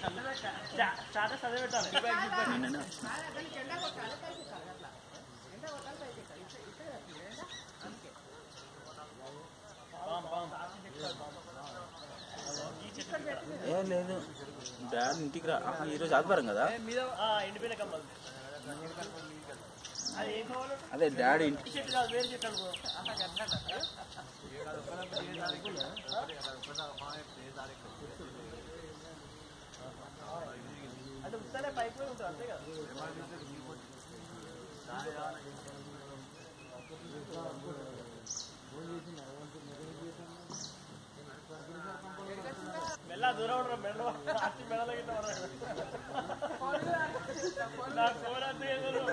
Status అదే పెట్టాలి నిన్ననే ఏ లేదు డాడీ ఇంటికి రా ఆహా, ఈరోజు ఆదివారం కదా మీద ఎండిపోయిన కమ్మలు అది ఏం కావాలి అదే డాడీ ఇంటి చెట్టు కాదు వేరే చెట్టు అనుకో అంటే ఉత్తనే పైకి పోయి ఉంటుంది అంతే కదా మెల్ల దూరం ఉండరు మెల్ల అట్టి మెడలో గిట్ట ఉండరు. నా ఫోన్ అంతే ఎదురు